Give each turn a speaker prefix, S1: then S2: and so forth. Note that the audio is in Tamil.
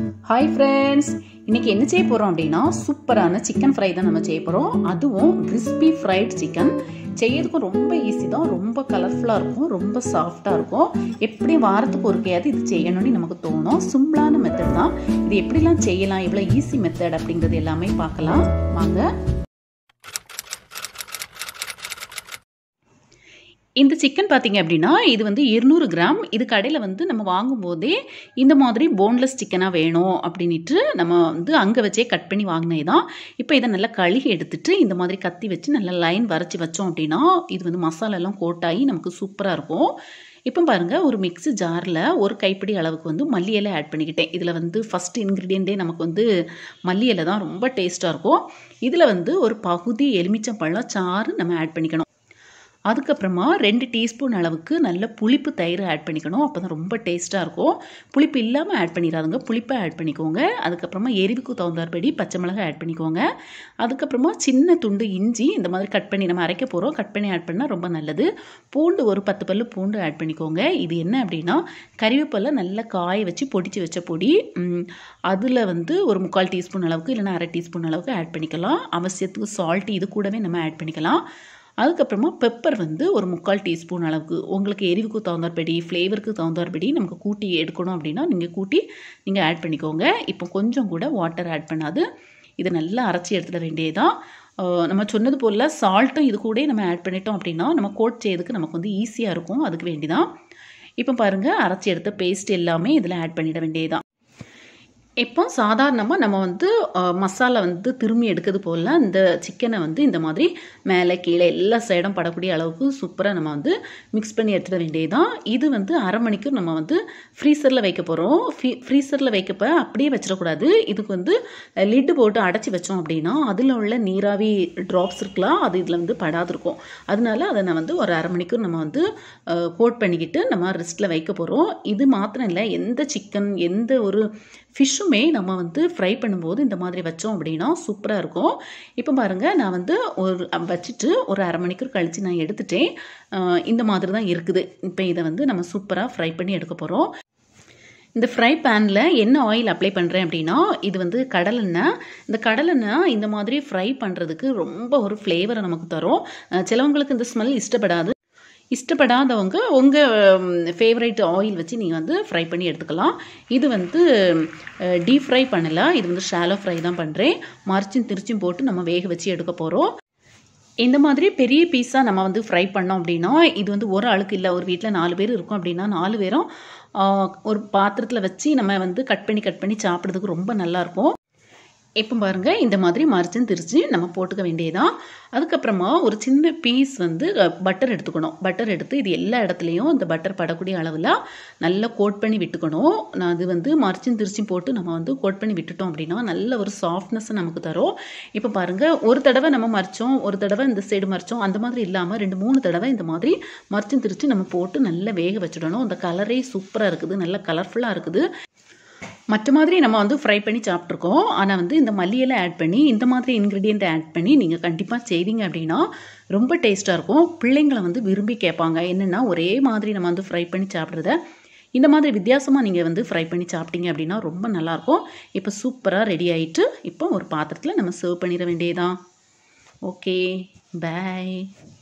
S1: ஹாய் ஃப்ரெண்ட்ஸ் இன்னைக்கு என்ன செய்ய போகிறோம் அப்படின்னா சூப்பரான சிக்கன் ஃப்ரை தான் நம்ம செய்ய போகிறோம் அதுவும் கிறிஸ்பி ஃப்ரைட் சிக்கன் செய்யறதுக்கும் ரொம்ப ஈஸி தான் ரொம்ப கலர்ஃபுல்லாக இருக்கும் ரொம்ப சாஃப்டாக இருக்கும் எப்படி வாரத்துக்கு ஒருக்கையாவது இது செய்யணும்னு நமக்கு தோணும் சிம்பிளான மெத்தட் தான் இது எப்படிலாம் செய்யலாம் இவ்வளோ ஈஸி மெத்தட் அப்படிங்கிறது எல்லாமே பார்க்கலாம் வாங்க இந்த சிக்கன் பார்த்தீங்க அப்படின்னா இது வந்து இருநூறு கிராம் இது கடையில் வந்து நம்ம வாங்கும்போதே இந்த மாதிரி போன்லெஸ் சிக்கனாக வேணும் அப்படின்ட்டு நம்ம வந்து அங்கே வச்சே கட் பண்ணி வாங்கினே தான் இப்போ இதை நல்லா கழுகி எடுத்துட்டு இந்த மாதிரி கத்தி வச்சு நல்லா லைன் வரைச்சி வச்சோம் அப்படின்னா இது வந்து மசாலாலாம் கோட்டாகி நமக்கு சூப்பராக இருக்கும் இப்போ பாருங்கள் ஒரு மிக்ஸி ஜாரில் ஒரு கைப்பிடி அளவுக்கு வந்து மல்லி இலை ஆட் பண்ணிக்கிட்டேன் இதில் வந்து ஃபஸ்ட் இன்க்ரீடியண்ட்டே நமக்கு வந்து மல்லி இலை தான் ரொம்ப டேஸ்ட்டாக இருக்கும் இதில் வந்து ஒரு பகுதி எலுமிச்சம்பழம் சாறு நம்ம ஆட் பண்ணிக்கணும் அதுக்கப்புறமா ரெண்டு டீஸ்பூன் அளவுக்கு நல்ல புளிப்பு தயிர் ஆட் பண்ணிக்கணும் அப்போ தான் ரொம்ப டேஸ்ட்டாக இருக்கும் புளிப்பு இல்லாமல் ஆட் பண்ணிடாதுங்க புளிப்பை ஆட் பண்ணிக்கோங்க அதுக்கப்புறமா எரிவுக்கு தகுந்தாற்படி பச்சை மிளகாய் ஆட் பண்ணிக்கோங்க அதுக்கப்புறமா சின்ன துண்டு இஞ்சி இந்த மாதிரி கட் பண்ணி நம்ம அரைக்க போகிறோம் கட் பண்ணி ஆட் பண்ணால் ரொம்ப நல்லது பூண்டு ஒரு பத்து பல்லு பூண்டு ஆட் பண்ணிக்கோங்க இது என்ன அப்படின்னா கறிவேப்பிலை நல்லா காய வச்சு பொடிச்சு வச்ச பொடி அதில் வந்து ஒரு முக்கால் டீஸ்பூன் அளவுக்கு இல்லைன்னா அரை டீஸ்பூன் அளவுக்கு ஆட் பண்ணிக்கலாம் அவசியத்துக்கு சால்ட் இது கூடவே நம்ம ஆட் பண்ணிக்கலாம் அதுக்கப்புறமா பெப்பர் வந்து ஒரு முக்கால் டீஸ்பூன் அளவுக்கு உங்களுக்கு எரிவுக்கு தகுந்தாற்படி ஃப்ளேவருக்கு தகுந்தாற்படி நமக்கு கூட்டி எடுக்கணும் அப்படின்னா நீங்கள் கூட்டி நீங்கள் ஆட் பண்ணிக்கோங்க இப்போ கொஞ்சம் கூட வாட்டர் ஆட் பண்ணாது இதை நல்லா அரைச்சி எடுத்துட வேண்டியதான் நம்ம சொன்னது போல் சால்ட்டும் இது கூட நம்ம ஆட் பண்ணிட்டோம் அப்படின்னா நம்ம கோட் செய்யறதுக்கு நமக்கு வந்து ஈஸியாக இருக்கும் அதுக்கு வேண்டி தான் இப்போ பாருங்கள் அரைச்சி எடுத்த பேஸ்ட் எல்லாமே இதில் ஆட் பண்ணிட வேண்டியதான் இப்போ சாதாரணமாக நம்ம வந்து மசாலா வந்து திரும்பி எடுக்கிறது போல் இந்த சிக்கனை வந்து இந்த மாதிரி மேலே கீழே எல்லா சைடும் படக்கூடிய அளவுக்கு சூப்பராக நம்ம வந்து மிக்ஸ் பண்ணி எடுத்துட வேண்டியதுதான் இது வந்து அரை மணிக்கு நம்ம வந்து ஃப்ரீசரில் வைக்க போகிறோம் ஃப்ரீ ஃப்ரீசரில் வைக்கப்போ அப்படியே வச்சிடக்கூடாது இதுக்கு வந்து லிட்டு போட்டு அடைச்சி வச்சோம் அப்படின்னா அதில் உள்ள நீராவி ட்ராப்ஸ் இருக்கலாம் அது இதில் வந்து படாது இருக்கும் அதனால அதை நான் வந்து ஒரு அரை மணிக்கு நம்ம வந்து கோட் பண்ணிக்கிட்டு நம்ம ரெஸ்ட்டில் வைக்க போகிறோம் இது மாத்திரம் இல்லை எந்த சிக்கன் எந்த ஒரு ஃபிஷ்ஷுமே நம்ம வந்து ஃப்ரை பண்ணும்போது இந்த மாதிரி வச்சோம் அப்படின்னா சூப்பராக இருக்கும் இப்போ பாருங்கள் நான் வந்து ஒரு வச்சுட்டு ஒரு அரை மணிக்கூர் கழித்து நான் எடுத்துட்டேன் இந்த மாதிரி தான் இருக்குது இப்போ இதை வந்து நம்ம சூப்பராக ஃப்ரை பண்ணி எடுக்க போகிறோம் இந்த ஃப்ரை பேனில் என்ன ஆயில் அப்ளை பண்ணுறேன் அப்படின்னா இது வந்து கடலெண்ணெய் இந்த கடலெண்ணெய் இந்த மாதிரி ஃப்ரை பண்ணுறதுக்கு ரொம்ப ஒரு ஃப்ளேவரை நமக்கு தரும் சிலவங்களுக்கு இந்த ஸ்மெல் இஷ்டப்படாது இஷ்டப்படாதவங்க உங்கள் ஃபேவரைட் ஆயில் வச்சு நீங்கள் வந்து ஃப்ரை பண்ணி எடுத்துக்கலாம் இது வந்து டீப் ஃப்ரை பண்ணலை இது வந்து ஷாலோ ஃப்ரை தான் பண்ணுறேன் மரிச்சும் திருச்சும் போட்டு நம்ம வேக வச்சு எடுக்க போகிறோம் இந்த மாதிரி பெரிய பீஸாக நம்ம வந்து ஃப்ரை பண்ணோம் அப்படின்னா இது வந்து ஒரு ஆளுக்கு இல்லை ஒரு வீட்டில் நாலு பேர் இருக்கும் அப்படின்னா நாலு பேரும் ஒரு பாத்திரத்தில் வச்சு நம்ம வந்து கட் பண்ணி கட் பண்ணி சாப்பிட்றதுக்கு ரொம்ப நல்லாயிருக்கும் இப்போ பாருங்கள் இந்த மாதிரி மரிச்சும் திரிச்சு நம்ம போட்டுக்க வேண்டியதான் அதுக்கப்புறமா ஒரு சின்ன பீஸ் வந்து பட்டர் எடுத்துக்கணும் பட்டர் எடுத்து இது எல்லா இடத்துலையும் இந்த பட்டர் படக்கூடிய அளவில் நல்லா கோட் பண்ணி விட்டுக்கணும் நான் அது வந்து மரிச்சும் திரிச்சும் போட்டு நம்ம வந்து கோட் பண்ணி விட்டுட்டோம் அப்படின்னா நல்ல ஒரு சாஃப்ட்னஸ் நமக்கு தரும் இப்போ பாருங்கள் ஒரு தடவை நம்ம மறிச்சோம் ஒரு தடவை இந்த சைடு மறிச்சோம் அந்த மாதிரி இல்லாமல் ரெண்டு மூணு தடவை இந்த மாதிரி மரிச்சும் திரிச்சு நம்ம போட்டு நல்லா வேக வச்சுடணும் அந்த கலரே சூப்பராக இருக்குது நல்ல கலர்ஃபுல்லாக இருக்குது மற்ற மாதிரி நம்ம வந்து ஃப்ரை பண்ணி சாப்பிட்ருக்கோம் ஆனால் வந்து இந்த மல்லியெல்லாம் ஆட் பண்ணி இந்த மாதிரி இன்க்ரீடியண்ட் ஆட் பண்ணி நீங்கள் கண்டிப்பாக செய்தீங்க அப்படின்னா ரொம்ப டேஸ்ட்டாக இருக்கும் பிள்ளைங்களை வந்து விரும்பி கேட்பாங்க என்னென்னா ஒரே மாதிரி நம்ம வந்து ஃப்ரை பண்ணி சாப்பிட்றத இந்த மாதிரி வித்தியாசமாக நீங்கள் வந்து ஃப்ரை பண்ணி சாப்பிட்டீங்க அப்படின்னா ரொம்ப நல்லாயிருக்கும் இப்போ சூப்பராக ரெடி ஆகிட்டு இப்போ ஒரு பாத்திரத்தில் நம்ம சர்வ் பண்ணிட வேண்டியதான் ஓகே பாய்